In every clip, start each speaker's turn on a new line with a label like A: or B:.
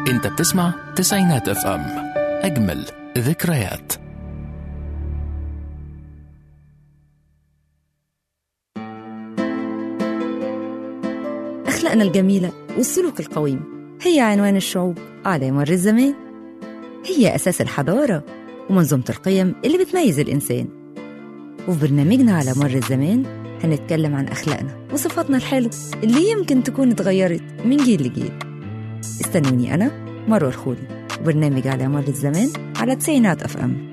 A: انت بتسمع تسعينات اف ام اجمل ذكريات
B: أخلاقنا الجميلة والسلوك القويم هي عنوان الشعوب على مر الزمان هي أساس الحضارة ومنظومة القيم اللي بتميز الإنسان وفي برنامجنا على مر الزمان هنتكلم عن أخلاقنا وصفاتنا الحلوة اللي يمكن تكون اتغيرت من جيل لجيل استنوني أنا مروة الخولي وبرنامج على مر الزمان على تسعينات أف أم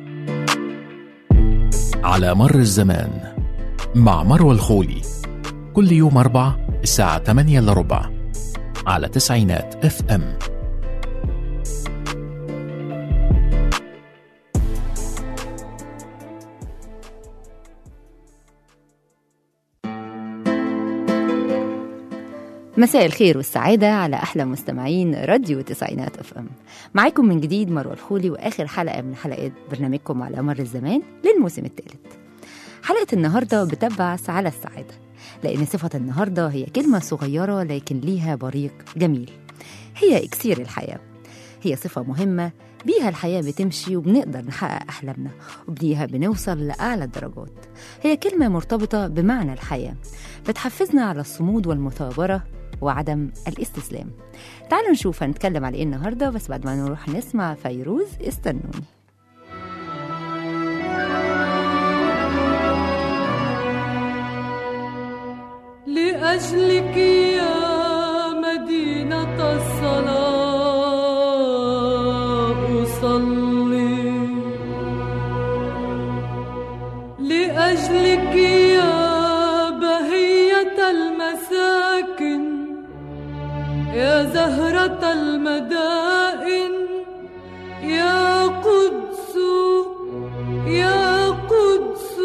A: على مر الزمان مع مروى الخولي كل يوم أربع الساعة 8 إلا ربع على تسعينات اف ام
B: مساء الخير والسعادة على أحلى مستمعين راديو تسعينات اف ام معاكم من جديد مروة الخولي وآخر حلقة من حلقات برنامجكم على مر الزمان للموسم الثالث حلقة النهاردة بتبعث على السعادة لأن صفة النهاردة هي كلمة صغيرة لكن ليها بريق جميل هي إكسير الحياة هي صفة مهمة بيها الحياة بتمشي وبنقدر نحقق أحلامنا وبيها بنوصل لأعلى الدرجات هي كلمة مرتبطة بمعنى الحياة بتحفزنا على الصمود والمثابرة وعدم الاستسلام تعالوا نشوف هنتكلم على ايه النهارده بس بعد ما نروح نسمع فيروز استنوني
C: لأجلك يا مدينة الصلاة أصلي لأجلك يا بهية المساكن يا زهرة المدائن يا قدس يا قدس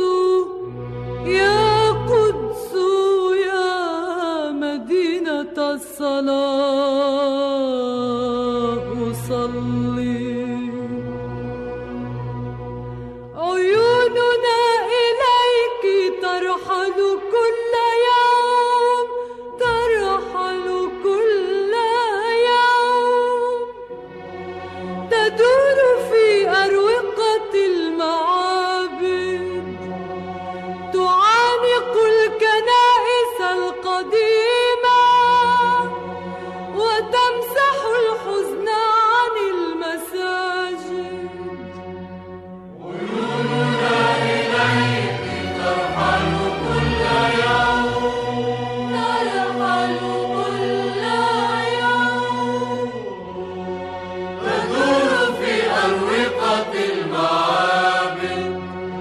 C: يا قدس يا مدينة الصلاة أصلي عيوننا إليك ترحل كل يوم ترحل كل يوم تدور في أروقة المعابد تعانق الكنائس القديمة وتمسح الحزن عن المساجد ترحل كل يوم تدور في أروقة المعابد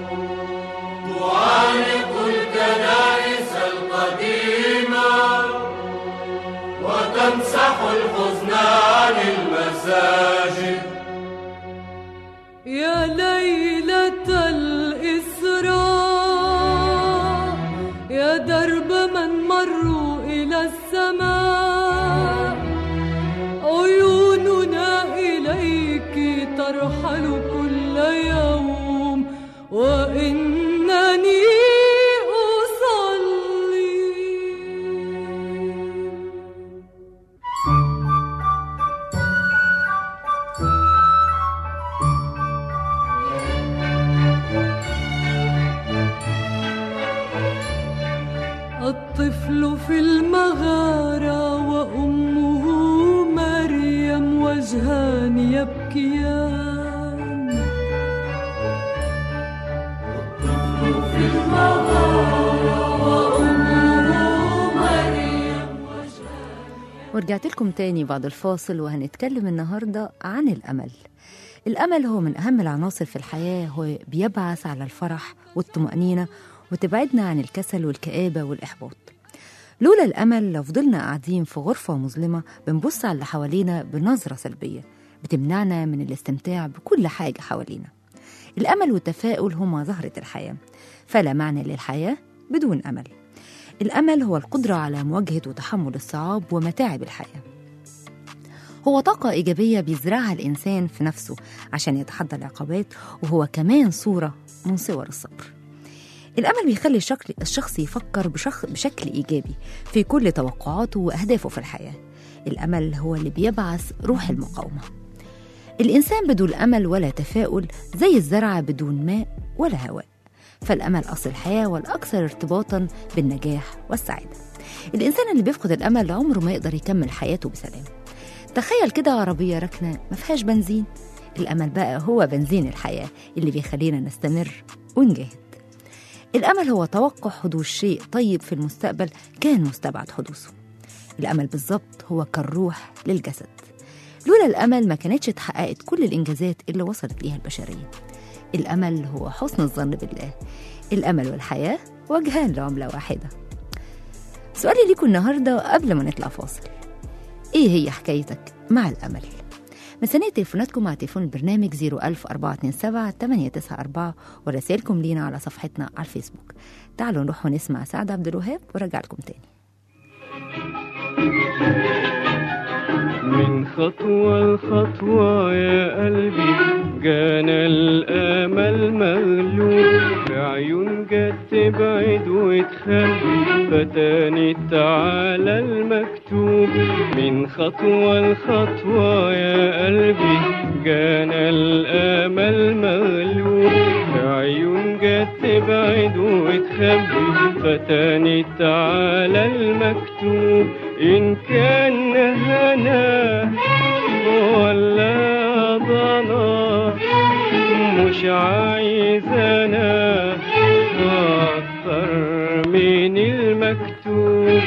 C: تعانق الكنائس القديمة وتمسح الحزن عن المساجد يا ليلة الإسراء يا درب من مروا إلى السماء عيوننا إليك ترحل كل يوم وإنني أصلي الطفل في المغارة وأمه مريم وجهان يبكيان الطفل في المغارة وأمه مريم
B: ورجعت لكم تاني بعد الفاصل وهنتكلم النهاردة عن الأمل الأمل هو من أهم العناصر في الحياة هو بيبعث على الفرح والطمأنينة وتبعدنا عن الكسل والكآبة والإحباط لولا الأمل لو فضلنا قاعدين في غرفة مظلمة بنبص على اللي حوالينا بنظرة سلبية بتمنعنا من الاستمتاع بكل حاجة حوالينا الأمل والتفاؤل هما زهرة الحياة فلا معنى للحياة بدون أمل الأمل هو القدرة على مواجهة وتحمل الصعاب ومتاعب الحياة هو طاقة إيجابية بيزرعها الإنسان في نفسه عشان يتحدى العقبات وهو كمان صورة من صور الصبر الأمل بيخلي الشكل الشخص يفكر بشخ بشكل إيجابي في كل توقعاته وأهدافه في الحياة الأمل هو اللي بيبعث روح المقاومة الإنسان بدون أمل ولا تفاؤل زي الزرعة بدون ماء ولا هواء فالأمل أصل الحياة والأكثر ارتباطا بالنجاح والسعادة الإنسان اللي بيفقد الأمل عمره ما يقدر يكمل حياته بسلام تخيل كده عربية راكنة ما فيهاش بنزين الأمل بقى هو بنزين الحياة اللي بيخلينا نستمر ونجاهد الأمل هو توقع حدوث شيء طيب في المستقبل كان مستبعد حدوثه الأمل بالظبط هو كالروح للجسد لولا الأمل ما كانتش اتحققت كل الإنجازات اللي وصلت ليها البشرية الأمل هو حسن الظن بالله الأمل والحياة وجهان لعملة واحدة سؤالي ليكم النهاردة قبل ما نطلع فاصل إيه هي حكايتك مع الأمل؟ مستنية تليفوناتكم مع تليفون البرنامج 01427 894 ورسائلكم لينا على صفحتنا على الفيسبوك تعالوا نروح ونسمع سعد عبد الوهاب ورجع لكم تاني
D: من خطوة لخطوة يا قلبي جانا الأمل مغلوب في عيون جت تبعد وتخبي فتانت على المكتوب من خطوة لخطوة يا قلبي جانا الأمل مغلوب في عيون جت تبعد وتخبي فتانت على المكتوب إن كان هنا ولا ضنا مش عايز أنا أكتر من المكتوب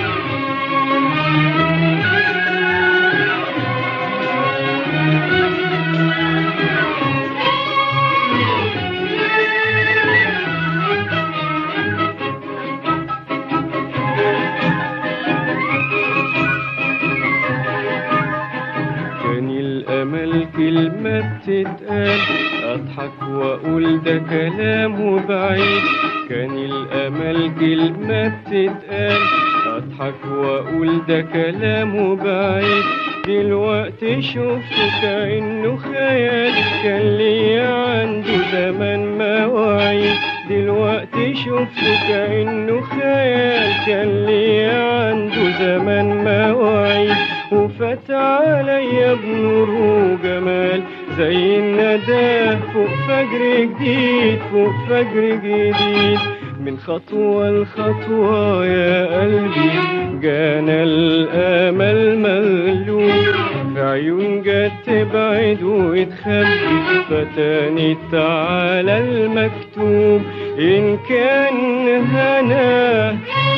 D: كان الأمل كلمة بتتقال أضحك وأقول ده كلام بعيد كان الأمل كلمة بتتقال أضحك وأقول ده كلام بعيد دلوقتي شفته كأنه خيال كان ليا عنده زمان مواعيد دلوقتي شفته كأنه خيال كان ليا عنده زمان مواعيد وفات عليا بنور وجمال زي الندى فوق فجر جديد فوق فجر جديد من خطوة لخطوة يا قلبي جانا الأمل مغلوب في عيون جت تبعد وتخبي فتانت على المكتوب إن كان هنا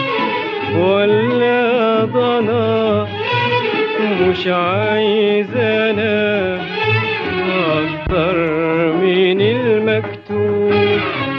D: ولا ضنا مش عايز انا اكتر من المكتوب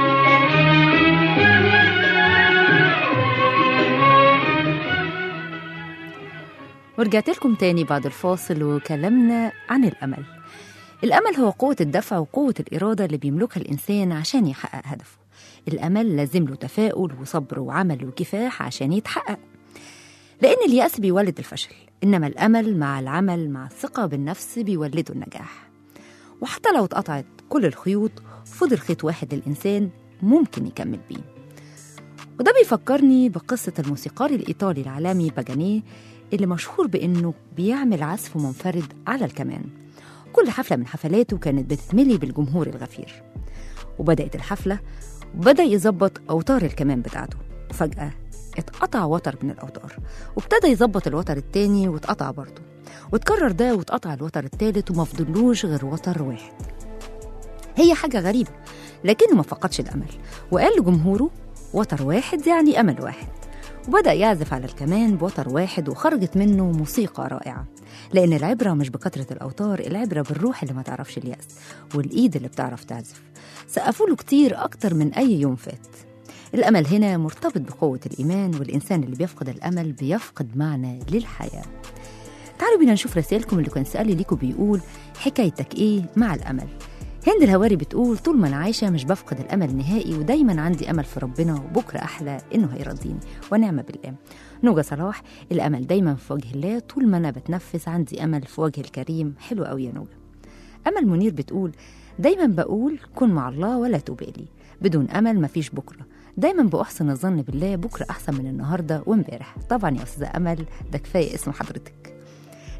B: ورجعت لكم تاني بعد الفاصل وكلمنا عن الأمل الأمل هو قوة الدفع وقوة الإرادة اللي بيملكها الإنسان عشان يحقق هدفه الأمل لازم له تفاؤل وصبر وعمل وكفاح عشان يتحقق لأن اليأس بيولد الفشل إنما الأمل مع العمل مع الثقة بالنفس بيولدوا النجاح وحتى لو اتقطعت كل الخيوط فضل خيط واحد للإنسان ممكن يكمل بيه وده بيفكرني بقصة الموسيقار الإيطالي العالمي باجانيه اللي مشهور بإنه بيعمل عزف منفرد على الكمان كل حفلة من حفلاته كانت بتتملي بالجمهور الغفير وبدأت الحفلة وبدأ يظبط أوتار الكمان بتاعته وفجأة اتقطع وتر من الأوتار وابتدى يظبط الوتر التاني واتقطع برضه واتكرر ده واتقطع الوتر التالت وما فضلوش غير وتر واحد هي حاجة غريبة لكنه ما فقدش الأمل وقال لجمهوره وتر واحد يعني أمل واحد وبدأ يعزف على الكمان بوتر واحد وخرجت منه موسيقى رائعة لأن العبرة مش بكثرة الأوتار العبرة بالروح اللي ما تعرفش اليأس والإيد اللي بتعرف تعزف سقفوا له كتير أكتر من أي يوم فات الأمل هنا مرتبط بقوة الإيمان والإنسان اللي بيفقد الأمل بيفقد معنى للحياة تعالوا بينا نشوف رسائلكم اللي كان سؤالي ليكم بيقول حكايتك إيه مع الأمل هند الهواري بتقول طول ما أنا عايشة مش بفقد الأمل نهائي ودايما عندي أمل في ربنا وبكرة أحلى إنه هيرضيني ونعم بالله نوجة صلاح الأمل دايما في وجه الله طول ما أنا بتنفس عندي أمل في وجه الكريم حلو أوي يا نوجة أمل منير بتقول دايما بقول كن مع الله ولا تبالي بدون أمل مفيش بكرة دايما بأحسن الظن بالله بكرة أحسن من النهاردة وامبارح طبعا يا أستاذة أمل ده كفاية اسم حضرتك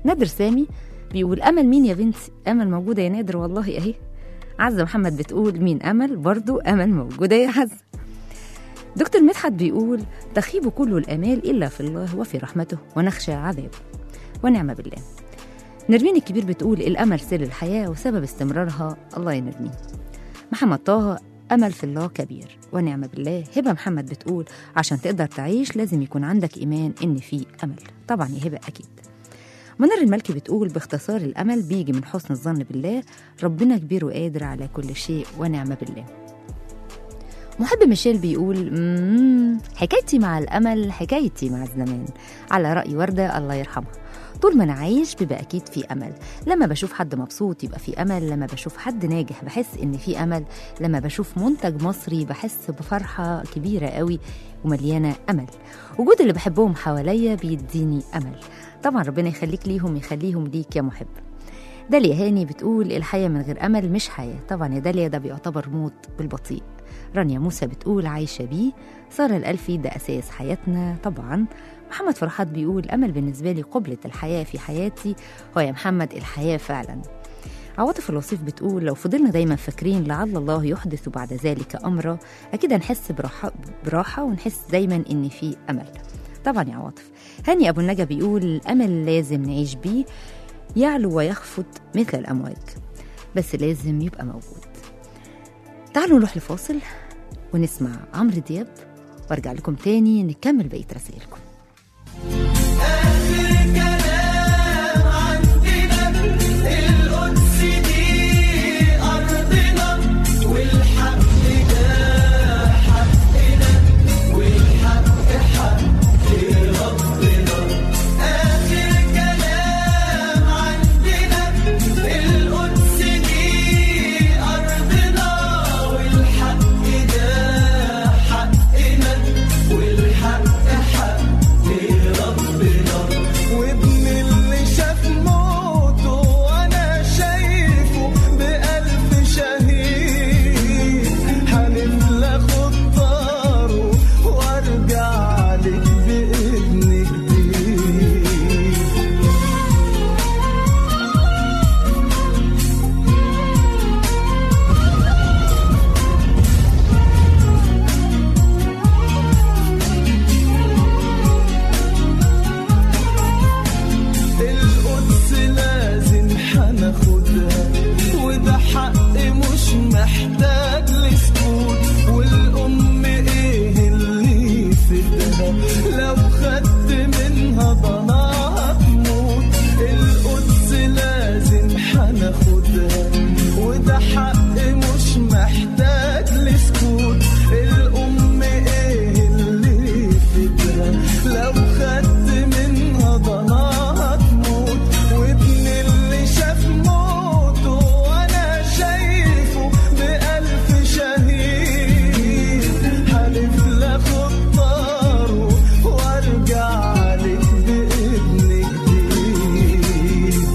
B: نادر سامي بيقول امل مين يا بنتي امل موجوده يا نادر والله اهي عزه محمد بتقول مين امل برضو امل موجوده يا عزه دكتور مدحت بيقول تخيب كل الامال الا في الله وفي رحمته ونخشى عذابه ونعم بالله نرمين الكبير بتقول الامل سر الحياه وسبب استمرارها الله يا نرمين محمد طه امل في الله كبير ونعم بالله هبه محمد بتقول عشان تقدر تعيش لازم يكون عندك ايمان ان في امل طبعا يا هبه اكيد منار الملكي بتقول باختصار الامل بيجي من حسن الظن بالله ربنا كبير وقادر على كل شيء ونعم بالله محب ميشيل بيقول "مم، حكايتي مع الامل حكايتي مع الزمان على راي ورده الله يرحمها طول ما انا عايش بيبقى اكيد في امل لما بشوف حد مبسوط يبقى في امل لما بشوف حد ناجح بحس ان في امل لما بشوف منتج مصري بحس بفرحه كبيره قوي ومليانه امل وجود اللي بحبهم حواليا بيديني امل طبعا ربنا يخليك ليهم يخليهم ليك يا محب داليا هاني بتقول الحياة من غير أمل مش حياة طبعا يا داليا ده بيعتبر موت بالبطيء رانيا موسى بتقول عايشة بيه سارة الألفي ده أساس حياتنا طبعا محمد فرحات بيقول أمل بالنسبة لي قبلة الحياة في حياتي هو يا محمد الحياة فعلا عواطف الوصيف بتقول لو فضلنا دايما فاكرين لعل الله يحدث بعد ذلك أمرا أكيد هنحس براحة, براحة ونحس دايما إن في أمل طبعا يا عواطف هاني أبو النجا بيقول الأمل لازم نعيش بيه يعلو ويخفت مثل الأمواج بس لازم يبقى موجود تعالوا نروح لفاصل ونسمع عمرو دياب وارجع لكم تاني نكمل بقية رسائلكم
E: وابن اللي شاف موته وانا شايفه بألف شهيد حلف لاخد طاره وارجع لك بابن جديد القدس لازم هناخدها وده حق مش محتاج لسكوت والأم ايه اللي يفيدها لو خدت منها ضناها تموت القدس لازم هناخدها وده حق مش محتاج لسكوت الأم ايه اللي يفيدها لو خدت منها ضناها تموت وابن اللي شاف موته وانا شايفه بألف شهيد حلف لاخد طاره وارجع لك بابن جديد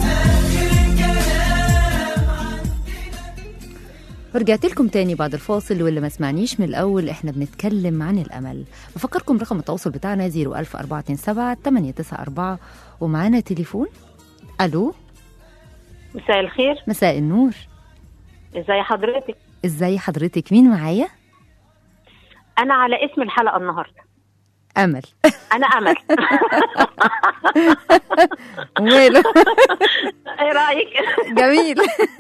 B: ورجعت لكم تاني بعد الفاصل واللي ما سمعنيش من الأول احنا بنتكلم عن الأمل بفكركم رقم التواصل بتاعنا 01427 894 ومعانا تليفون ألو
F: مساء الخير
B: مساء النور
F: ازي حضرتك
B: ازاي حضرتك مين معايا
F: انا على اسم الحلقه النهارده
B: أمل
F: انا امل
B: وماله
F: ايه رايك
B: جميل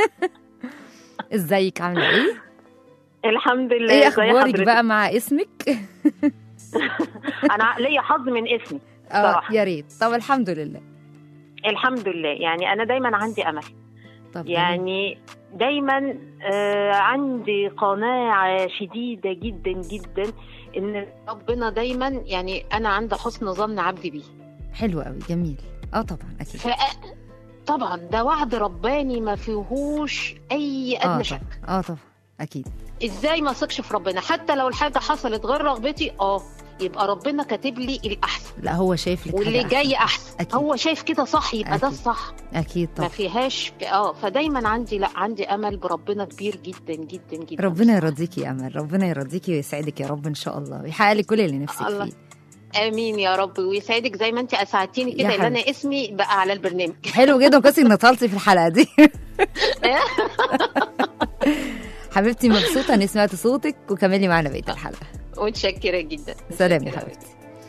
B: ازيك عاملة ايه
F: الحمد لله
B: ايه
F: ازي
B: اخبارك
F: حضرتك؟
B: بقى مع اسمك
F: انا ليا حظ من اسمي
B: اه
F: صراحة.
B: يا ريت طب الحمد لله
F: الحمد لله يعني انا دايما عندي امل
B: طب جميل.
F: يعني دايما آه عندي قناعه شديده جدا جدا ان ربنا دايما يعني انا عندي حسن ظن عبدي بيه
B: حلو قوي جميل اه طبعا اكيد
F: ف طبعا ده وعد رباني ما فيهوش اي
B: اه
F: ادنى شك
B: طبعا اه طبعا اكيد
F: ازاي ما اثقش في ربنا حتى لو الحاجه حصلت غير رغبتي اه يبقى ربنا كاتب لي الاحسن
B: لا هو شايف لك
F: واللي
B: حاجة
F: جاي احسن
B: أكيد.
F: هو شايف كده صح يبقى ده
B: أكيد.
F: الصح
B: اكيد
F: ما
B: طبعا
F: فيهاش اه فدايما عندي لا عندي امل بربنا كبير جدا جدا جدا
B: ربنا يرضيكي يا امل ربنا يرضيكي ويسعدك يا رب ان شاء الله ويحقق لك كل اللي نفسك
F: الله.
B: فيه
F: امين يا رب ويسعدك زي ما انت اسعدتيني كده
B: يا
F: ان انا
B: حبيبتي.
F: اسمي بقى على البرنامج
B: حلو جدا كويس انك اتصلتي في الحلقه دي حبيبتي مبسوطه اني سمعت صوتك وكملي معانا بقيه الحلقه
F: متشكره جدا
B: سلام يا
F: متشكرة.
B: حبيبتي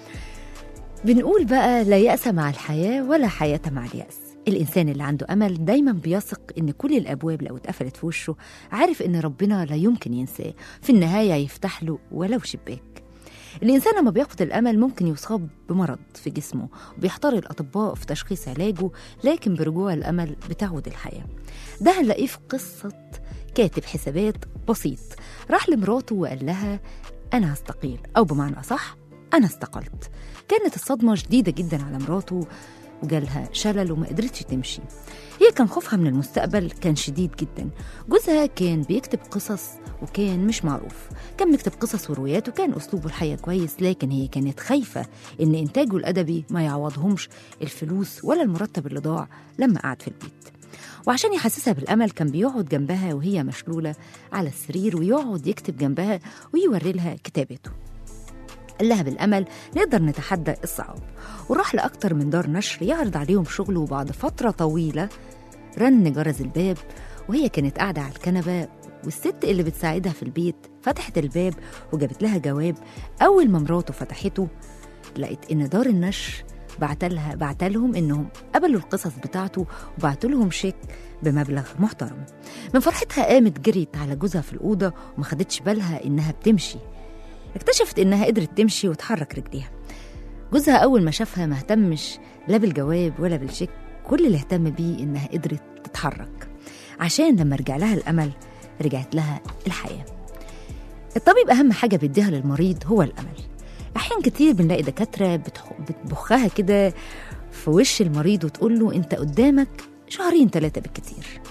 B: بنقول بقى لا يأس مع الحياة ولا حياة مع اليأس الإنسان اللي عنده أمل دايما بيثق إن كل الأبواب لو اتقفلت في وشه عارف إن ربنا لا يمكن ينساه في النهاية يفتح له ولو شباك الإنسان لما بيفقد الأمل ممكن يصاب بمرض في جسمه وبيحتار الأطباء في تشخيص علاجه لكن برجوع الأمل بتعود الحياة ده هنلاقيه في قصة كاتب حسابات بسيط راح لمراته وقال لها أنا هستقيل أو بمعنى أصح أنا استقلت كانت الصدمة شديدة جدا على مراته وجالها شلل وما قدرتش تمشي هي كان خوفها من المستقبل كان شديد جدا جوزها كان بيكتب قصص وكان مش معروف كان بيكتب قصص وروايات وكان أسلوبه الحقيقة كويس لكن هي كانت خايفة إن إنتاجه الأدبي ما يعوضهمش الفلوس ولا المرتب اللي ضاع لما قعد في البيت وعشان يحسسها بالأمل كان بيقعد جنبها وهي مشلولة على السرير ويقعد يكتب جنبها ويوري لها كتابته قال لها بالأمل نقدر نتحدى الصعاب وراح لأكتر من دار نشر يعرض عليهم شغله وبعد فترة طويلة رن جرس الباب وهي كانت قاعدة على الكنبة والست اللي بتساعدها في البيت فتحت الباب وجابت لها جواب أول ما مراته فتحته لقيت إن دار النشر بعتلها بعتلهم إنهم قبلوا القصص بتاعته وبعتوا لهم شيك بمبلغ محترم من فرحتها قامت جريت على جوزها في الأوضة وما خدتش بالها إنها بتمشي اكتشفت إنها قدرت تمشي وتحرك رجليها جوزها أول ما شافها ما اهتمش لا بالجواب ولا بالشيك كل اللي اهتم بيه إنها قدرت تتحرك عشان لما رجع لها الأمل رجعت لها الحياة الطبيب أهم حاجة بيديها للمريض هو الأمل أحيان كتير بنلاقي دكاترة بتح- بتبخها كده في وش المريض وتقول له أنت قدامك شهرين ثلاثة بالكتير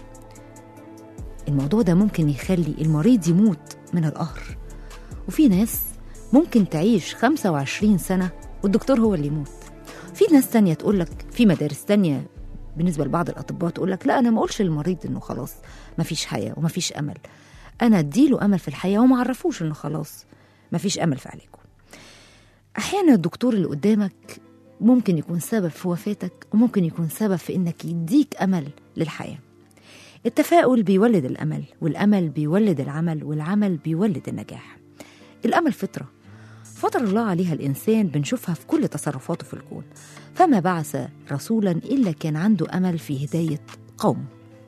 B: الموضوع ده ممكن يخلي المريض يموت من القهر وفي ناس ممكن تعيش 25 سنة والدكتور هو اللي يموت في ناس تانية تقول لك في مدارس تانية بالنسبة لبعض الأطباء تقول لك لا أنا ما أقولش للمريض إنه خلاص مفيش حياة ومفيش أمل أنا أديله أمل في الحياة وما عرفوش إنه خلاص مفيش أمل في علاجه أحيانا الدكتور اللي قدامك ممكن يكون سبب في وفاتك وممكن يكون سبب في إنك يديك أمل للحياة التفاؤل بيولد الأمل والأمل بيولد العمل والعمل بيولد النجاح الأمل فطرة فطر الله عليها الإنسان بنشوفها في كل تصرفاته في الكون فما بعث رسولا إلا كان عنده أمل في هداية قومه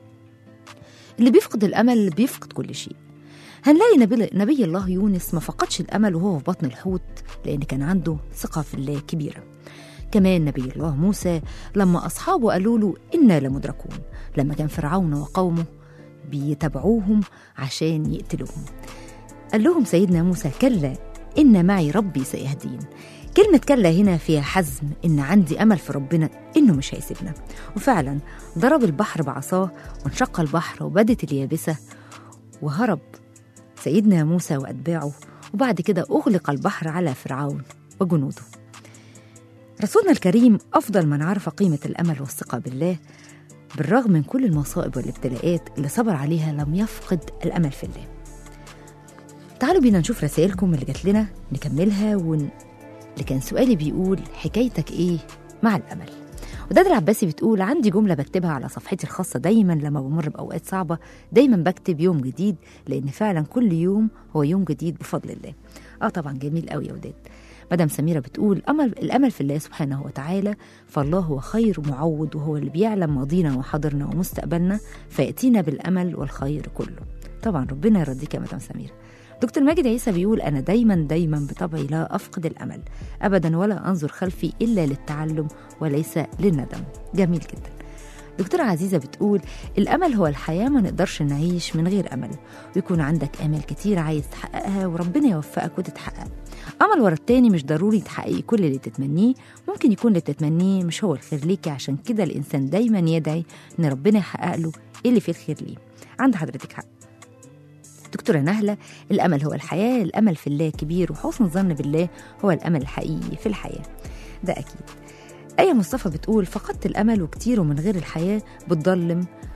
B: اللي بيفقد الأمل بيفقد كل شيء هنلاقي نبي, نبي الله يونس ما فقدش الأمل وهو في بطن الحوت لأن كان عنده ثقة في الله كبيرة كمان نبي الله موسى لما أصحابه قالوا له إنا لمدركون لما كان فرعون وقومه بيتبعوهم عشان يقتلوهم قال لهم سيدنا موسى كلا إن معي ربي سيهدين كلمة كلا هنا فيها حزم إن عندي أمل في ربنا إنه مش هيسيبنا وفعلا ضرب البحر بعصاه وانشق البحر وبدت اليابسة وهرب سيدنا موسى وأتباعه وبعد كده أغلق البحر على فرعون وجنوده رسولنا الكريم أفضل من عرف قيمة الأمل والثقة بالله بالرغم من كل المصائب والابتلاءات اللي صبر عليها لم يفقد الأمل في الله تعالوا بينا نشوف رسائلكم اللي جات لنا نكملها ون... اللي كان سؤالي بيقول حكايتك ايه مع الامل وداد العباسي بتقول عندي جملة بكتبها على صفحتي الخاصة دايما لما بمر بأوقات صعبة دايما بكتب يوم جديد لأن فعلا كل يوم هو يوم جديد بفضل الله اه طبعا جميل قوي يا وداد مدام سميرة بتقول أمل الأمل في الله سبحانه وتعالى فالله هو خير معوض وهو اللي بيعلم ماضينا وحاضرنا ومستقبلنا فيأتينا بالأمل والخير كله طبعا ربنا يرضيك يا مدام سميرة دكتور ماجد عيسى بيقول أنا دايما دايما بطبعي لا أفقد الأمل أبدا ولا أنظر خلفي إلا للتعلم وليس للندم جميل جدا دكتورة عزيزة بتقول الأمل هو الحياة ما نقدرش نعيش من غير أمل ويكون عندك آمال كتير عايز تحققها وربنا يوفقك وتتحقق أمل ورا التاني مش ضروري تحققي كل اللي تتمنيه ممكن يكون اللي تتمنيه مش هو الخير ليكي عشان كده الإنسان دايما يدعي إن ربنا يحقق له إيه اللي فيه الخير ليه عند حضرتك حق دكتورة نهلة الأمل هو الحياة الأمل في الله كبير وحسن الظن بالله هو الأمل الحقيقي في الحياة ده أكيد آية مصطفى بتقول فقدت الأمل وكتير ومن غير الحياة بتضلم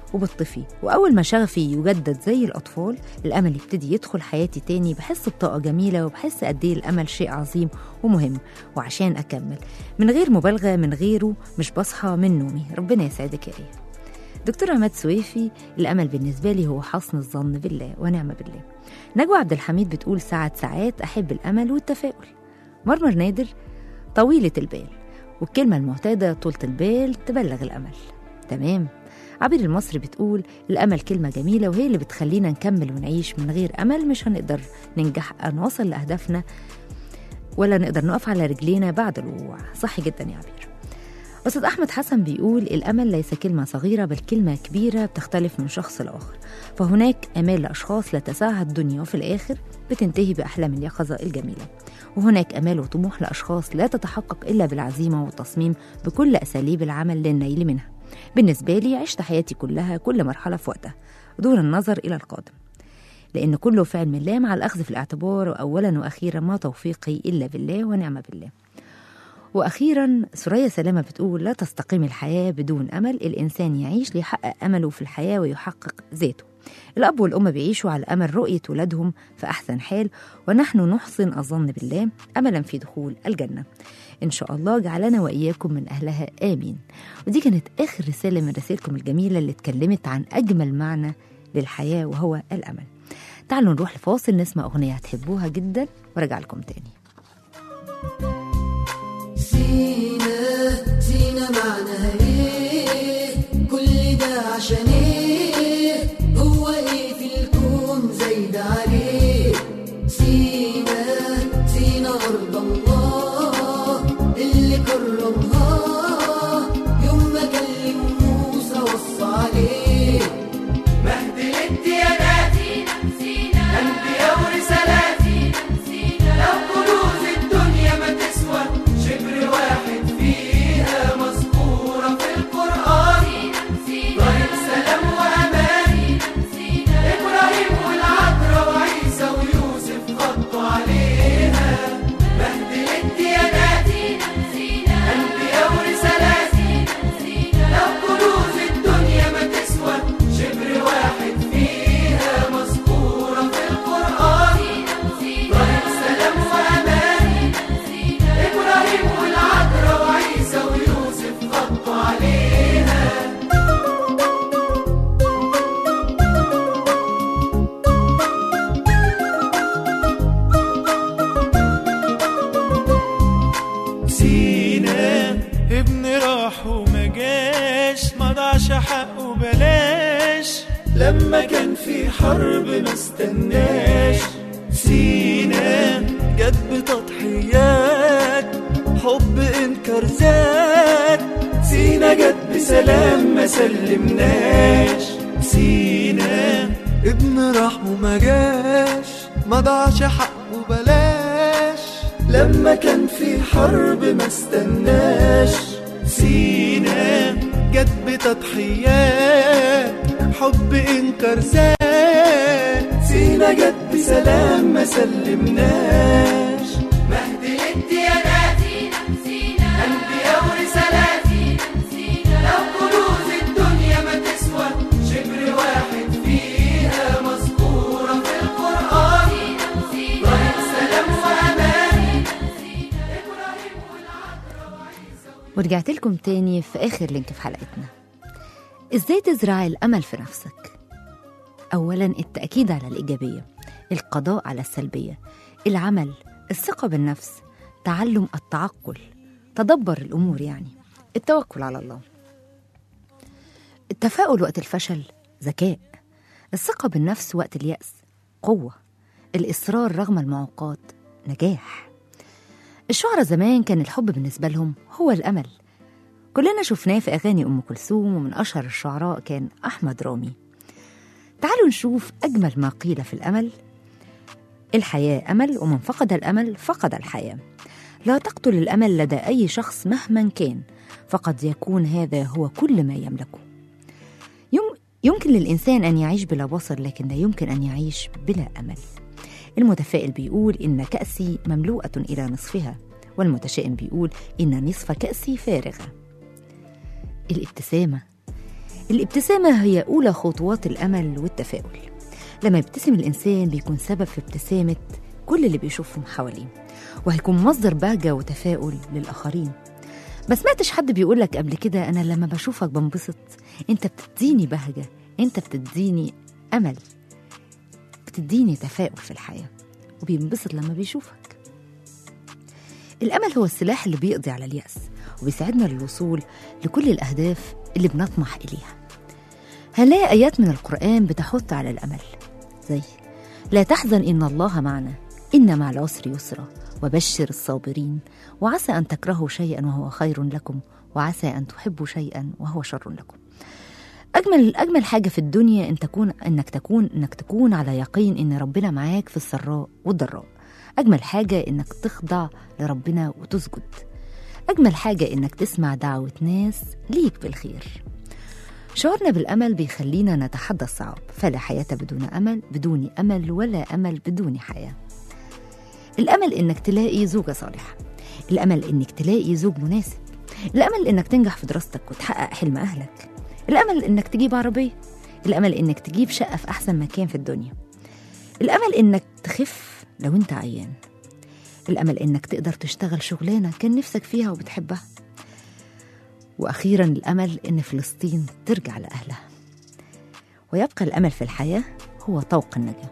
B: وبطفي وأول ما شغفي يجدد زي الأطفال الأمل يبتدي يدخل حياتي تاني بحس بطاقة جميلة وبحس قد إيه الأمل شيء عظيم ومهم وعشان أكمل من غير مبالغة من غيره مش بصحى من نومي ربنا يسعدك يا إيه دكتور عماد سويفي الأمل بالنسبة لي هو حسن الظن بالله ونعم بالله نجوى عبد الحميد بتقول ساعات ساعات أحب الأمل والتفاؤل مرمر نادر طويلة البال والكلمة المعتادة طولة البال تبلغ الأمل تمام عبير المصري بتقول الأمل كلمة جميلة وهي اللي بتخلينا نكمل ونعيش من غير أمل مش هنقدر ننجح أو نوصل لأهدافنا ولا نقدر نقف على رجلينا بعد الوقوع صح جدا يا عبير أستاذ أحمد حسن بيقول الأمل ليس كلمة صغيرة بل كلمة كبيرة بتختلف من شخص لآخر فهناك آمال لأشخاص لا تسعها الدنيا وفي الآخر بتنتهي بأحلام اليقظة الجميلة وهناك آمال وطموح لأشخاص لا تتحقق إلا بالعزيمة والتصميم بكل أساليب العمل للنيل منها بالنسبة لي عشت حياتي كلها كل مرحلة في وقتها دون النظر إلى القادم لأن كله في علم الله مع الأخذ في الاعتبار وأولا وأخيرا ما توفيقي إلا بالله ونعم بالله وأخيرا سوريا سلامة بتقول لا تستقيم الحياة بدون أمل الإنسان يعيش ليحقق أمله في الحياة ويحقق ذاته الأب والأم بيعيشوا على أمل رؤية ولادهم في أحسن حال ونحن نحسن الظن بالله أملا في دخول الجنة إن شاء الله جعلنا وإياكم من أهلها آمين ودي كانت آخر رسالة من رسائلكم الجميلة اللي اتكلمت عن أجمل معنى للحياة وهو الأمل تعالوا نروح لفاصل نسمع أغنية هتحبوها جدا وارجع لكم تاني
C: سينا سينا معناها ايه كل ده عشان ايه هو ايه في الكون زايد عليه سينا سينا ارض الله اللي كرمها يوم ما كلم موسى وصى عليه
E: مهد الديانات أنبياء ورسالات لو كنوز الدنيا ما تسوى شبر واحد فيها مذكورة في القرآن طريق سلام وأمان إبراهيم والعذراء وعيسى ويوسف خطوا عليها مهد الديانات أنبياء ورسالات لو كنوز الدنيا ما تسوى شبر واحد فيها مذكورة في القرآن طريق سلام وأمان إبراهيم والعذراء وعيسى ويوسف خطوا عليها
G: سينا ابن راح وما جاش ما ضاعش حقه بلاش لما كان في حرب ما استناش سينا جت بتضحيات حب انكر ذات سينا جت بسلام ما سلمناش سينا ابن راح وما جاش ما ضاعش حقه بلاش لما كان في حرب ما استناش سينا جت بتضحيات حب انكر ذات سينا جت بسلام ما سلمناش
E: مهد الديانات أنبياء ورسالات لو كنوز الدنيا ما تسوى شبر واحد فيها مذكورة في القرآن طريق سلام وأمان إبراهيم والعذراء وعيسى
B: ورجعت لكم تاني في آخر لينك في حلقتنا إزاي تزرع الأمل في نفسك؟ أولا التأكيد على الإيجابية القضاء على السلبية العمل الثقة بالنفس تعلم التعقل تدبر الأمور يعني التوكل على الله التفاؤل وقت الفشل ذكاء الثقة بالنفس وقت اليأس قوة الإصرار رغم المعوقات نجاح الشعراء زمان كان الحب بالنسبة لهم هو الأمل كلنا شفناه في أغاني أم كلثوم ومن أشهر الشعراء كان أحمد رامي تعالوا نشوف أجمل ما قيل في الأمل الحياة أمل ومن فقد الأمل فقد الحياة لا تقتل الأمل لدى أي شخص مهما كان فقد يكون هذا هو كل ما يملكه يم يمكن للإنسان أن يعيش بلا بصر لكن لا يمكن أن يعيش بلا أمل المتفائل بيقول إن كأسي مملوءة إلى نصفها والمتشائم بيقول إن نصف كأسي فارغة الابتسامة الابتسامة هي أولى خطوات الأمل والتفاؤل لما يبتسم الإنسان بيكون سبب في ابتسامة كل اللي بيشوفهم حواليه وهيكون مصدر بهجة وتفاؤل للآخرين ما سمعتش حد بيقولك قبل كده أنا لما بشوفك بنبسط أنت بتديني بهجة أنت بتديني أمل بتديني تفاؤل في الحياة وبينبسط لما بيشوفك الأمل هو السلاح اللي بيقضي على اليأس وبيساعدنا للوصول لكل الأهداف اللي بنطمح إليها هنلاقي آيات من القرآن بتحث على الأمل زي لا تحزن إن الله معنا إن مع العسر يسرا وبشر الصابرين وعسى أن تكرهوا شيئا وهو خير لكم وعسى أن تحبوا شيئا وهو شر لكم أجمل أجمل حاجة في الدنيا إن تكون إنك تكون إنك تكون على يقين إن ربنا معاك في السراء والضراء أجمل حاجة إنك تخضع لربنا وتسجد أجمل حاجة إنك تسمع دعوة ناس ليك بالخير شعورنا بالأمل بيخلينا نتحدى الصعاب فلا حياة بدون أمل بدون أمل ولا أمل بدون حياة الأمل إنك تلاقي زوجة صالحة الأمل إنك تلاقي زوج مناسب الأمل إنك تنجح في دراستك وتحقق حلم أهلك الأمل إنك تجيب عربية الأمل إنك تجيب شقة في أحسن مكان في الدنيا الأمل إنك تخف لو أنت عيان الأمل إنك تقدر تشتغل شغلانة كان نفسك فيها وبتحبها وأخيرا الأمل إن فلسطين ترجع لأهلها ويبقى الأمل في الحياة هو طوق النجاة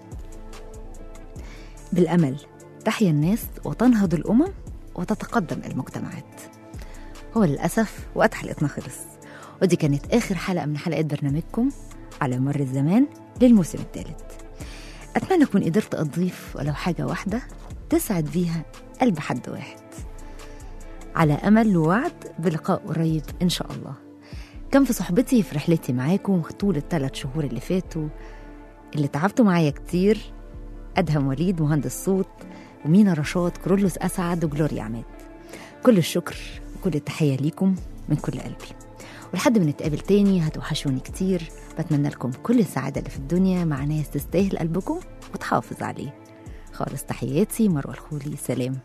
B: بالأمل تحيا الناس وتنهض الأمم وتتقدم المجتمعات هو للأسف وقت حلقتنا خلص ودي كانت آخر حلقة من حلقات برنامجكم على مر الزمان للموسم الثالث أتمنى أكون قدرت أضيف ولو حاجة واحدة تسعد بيها قلب حد واحد على أمل ووعد بلقاء قريب إن شاء الله كان في صحبتي في رحلتي معاكم طول الثلاث شهور اللي فاتوا اللي تعبتوا معايا كتير أدهم وليد مهندس صوت ومينا رشاد كرولوس أسعد وجلوريا عماد كل الشكر وكل التحية ليكم من كل قلبي ولحد ما نتقابل تاني هتوحشوني كتير بتمنى لكم كل السعادة اللي في الدنيا مع ناس تستاهل قلبكم وتحافظ عليه خالص تحياتي مروة الخولي سلام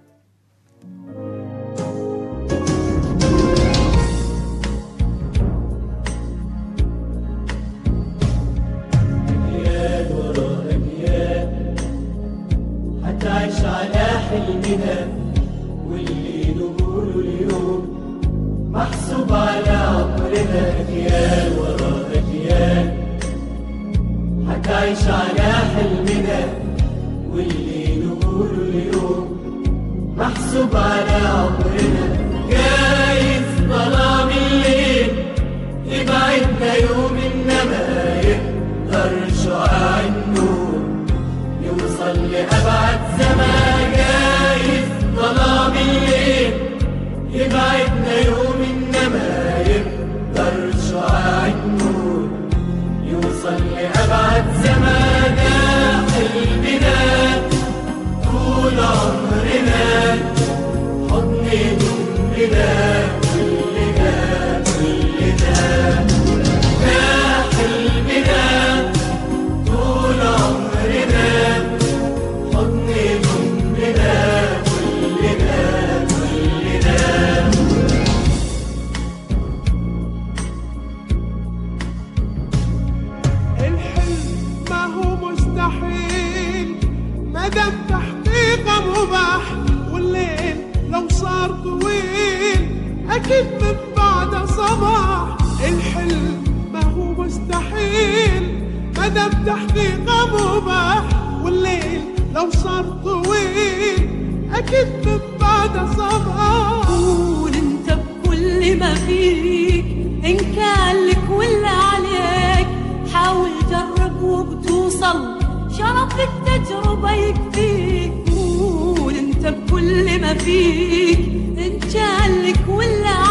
E: هتعيش على حلمنا واللي نقوله اليوم محسوب على عمرنا أجيال ورا أجيال هتعيش على حلمنا واللي نقوله اليوم محسوب على عمرنا جايز ظلام الليل يبعدنا يوم إنما يقدر شعاع النور يوصل لأبعد زمان جايز ظلام الليل يبعدنا يوم إنما يقدر شعاع النور يوصل لأبعد زمان حلمنا طول عمرنا حضن ضمنا كلنا كلنا ده حلمنا طول عمرنا حضن ضمنا كلنا كلنا
G: الحلم ما هو مستحيل ما دام تحقيقه مباح والليل لو صار طويل اكيد من بعد صباح الحلم ما هو مستحيل ما دام تحقيقه مباح والليل لو صار طويل اكيد من بعد صباح
H: قول انت بكل ما فيك ان كان لك ولا عليك حاول جرب وبتوصل شرف التجربة يكفيك قول انت بكل ما فيك ان كان لك ولا